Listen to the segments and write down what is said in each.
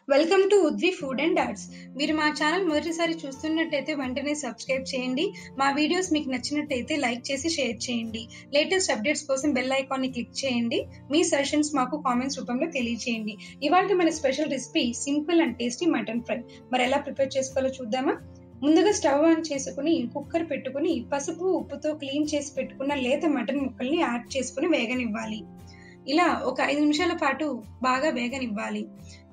welcome to Udvi food and arts మీరు మా channel మొదటిసారి చూస్తున్నట్టయితే వెంటనే సబ్స్క్రైబ్ చేయండి మా వీడియోస్ మీకు నచ్చినట్టయితే లైక్ చేసి షేర్ చేయండి లేటెస్ట్ అప్డేట్స్ కోసం బెల్ ఐకాన్ని క్లిక్ చేయండి మీ సజెషన్స్ మాకు కామెంట్స్ రూపంలో తెలియచేయండి ఇవాళ మన special recipe simple and tasty mutton fry మరి ఎలా ప్రిపేర్ చేసుకోవాలో చూద్దామా ముందుగా స్టవ్ ఆన్ చేసుకుని కుక్కర్ పెట్టుకుని పసుపు ఉప్పుతో క్లీన్ చేసి పెట్టుకున్న లేత మటన్ ముక్కల్ని యాడ్ చేసుకుని వేగనివ్వాలి ఇలా ఒక ఐదు నిమిషాల పాటు బాగా వేగనివ్వాలి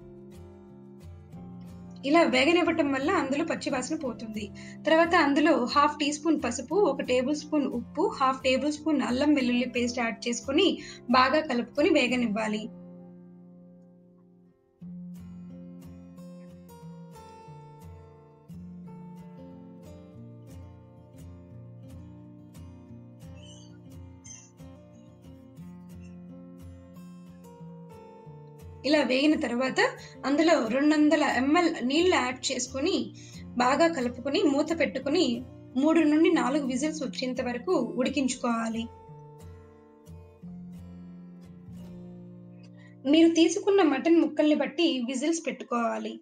ఇలా వేగనివ్వటం వల్ల అందులో పచ్చి వాసన పోతుంది తర్వాత అందులో హాఫ్ టీ స్పూన్ పసుపు ఒక టేబుల్ స్పూన్ ఉప్పు హాఫ్ టేబుల్ స్పూన్ అల్లం వెల్లుల్లి పేస్ట్ యాడ్ చేసుకుని బాగా కలుపుకొని వేగనివ్వాలి ఇలా వేగిన తర్వాత అందులో రెండు వందల ఎంఎల్ నీళ్లు యాడ్ చేసుకుని బాగా కలుపుకొని మూత పెట్టుకుని మూడు నుండి నాలుగు విజిల్స్ వచ్చేంత వరకు ఉడికించుకోవాలి మీరు తీసుకున్న మటన్ ముక్కల్ని బట్టి విజిల్స్ పెట్టుకోవాలి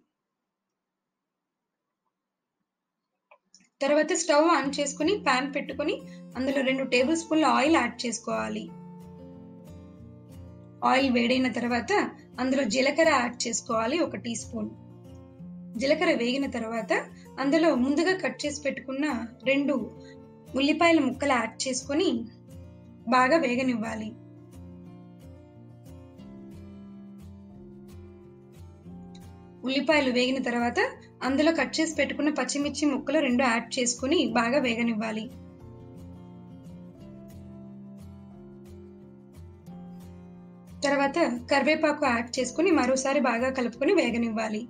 తర్వాత స్టవ్ ఆన్ చేసుకుని పాన్ పెట్టుకుని అందులో రెండు టేబుల్ స్పూన్ల ఆయిల్ యాడ్ చేసుకోవాలి ఆయిల్ వేడైన తర్వాత అందులో జీలకర్ర యాడ్ చేసుకోవాలి ఒక టీ స్పూన్ జీలకర్ర వేగిన తర్వాత అందులో ముందుగా కట్ చేసి పెట్టుకున్న రెండు ఉల్లిపాయల ముక్కలు యాడ్ చేసుకొని బాగా వేగనివ్వాలి ఉల్లిపాయలు వేగిన తర్వాత అందులో కట్ చేసి పెట్టుకున్న పచ్చిమిర్చి ముక్కలు రెండు యాడ్ చేసుకుని బాగా వేగనివ్వాలి తర్వాత కరివేపాకు యాడ్ చేసుకుని మరోసారి బాగా కలుపుకొని వేగనివ్వాలి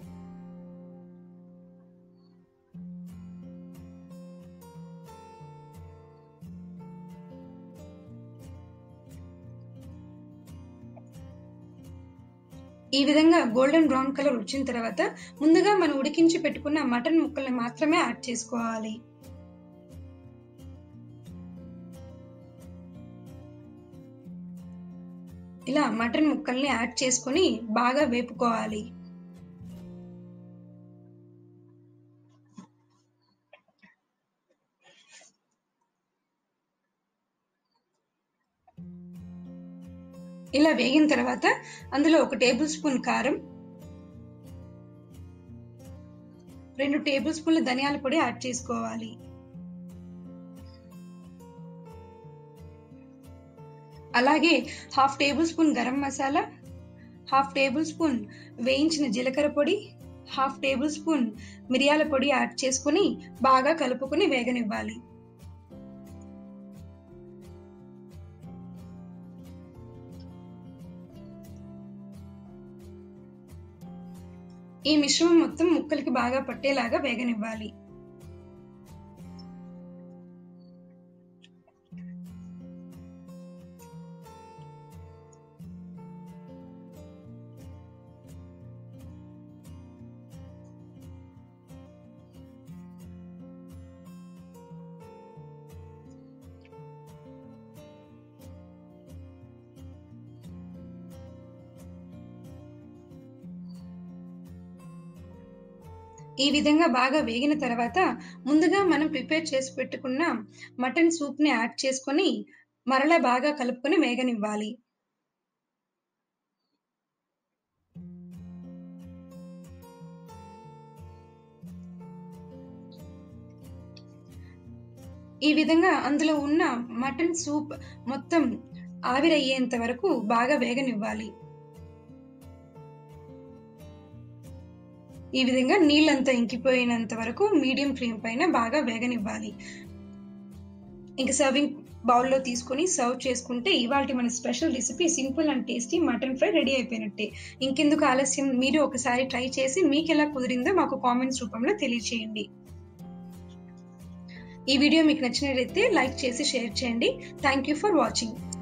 ఈ విధంగా గోల్డెన్ బ్రౌన్ కలర్ వచ్చిన తర్వాత ముందుగా మనం ఉడికించి పెట్టుకున్న మటన్ ముక్కల్ని మాత్రమే యాడ్ చేసుకోవాలి ఇలా మటన్ ముక్కల్ని యాడ్ చేసుకుని బాగా వేపుకోవాలి ఇలా వేగిన తర్వాత అందులో ఒక టేబుల్ స్పూన్ కారం రెండు టేబుల్ స్పూన్ల ధనియాల పొడి యాడ్ చేసుకోవాలి అలాగే half tablespoon garam masala half tablespoon వేయించిన జీలకర్ర పొడి హాఫ్ టేబుల్ స్పూన్ మిరియాల పొడి యాడ్ చేసుకుని బాగా కలుపుకుని వేగనివ్వాలి ఈ మిశ్రమం మొత్తం ముక్కలకి బాగా పట్టేలాగా వేగనివ్వాలి ఈ విధంగా బాగా వేగిన తర్వాత ముందుగా మనం ప్రిపేర్ చేసి పెట్టుకున్న మటన్ సూప్ ని యాడ్ చేసుకొని మరలా బాగా కలుపుకొని వేగనివ్వాలి ఈ విధంగా అందులో ఉన్న మటన్ సూప్ మొత్తం ఆవిరయ్యేంత వరకు బాగా వేగనివ్వాలి ఈ విధంగా నీళ్ళంతా ఇంకిపోయినంత వరకు మీడియం ఫ్లేమ్ పైన బాగా వేగనివ్వాలి ఇంకా సర్వింగ్ బౌల్లో తీసుకొని సర్వ్ చేసుకుంటే ఇవాళ మన special recipe simple and tasty mutton fry ready అయిపోయినట్టే ఇంకెందుకు ఆలస్యం మీరు ఒకసారి ట్రై చేసి మీకు ఎలా కుదిరిందో మాకు కామెంట్స్ రూపంలో తెలియచేయండి ఈ వీడియో మీకు నచ్చినట్లయితే లైక్ చేసి షేర్ చేయండి థ్యాంక్ యూ ఫర్ వాచింగ్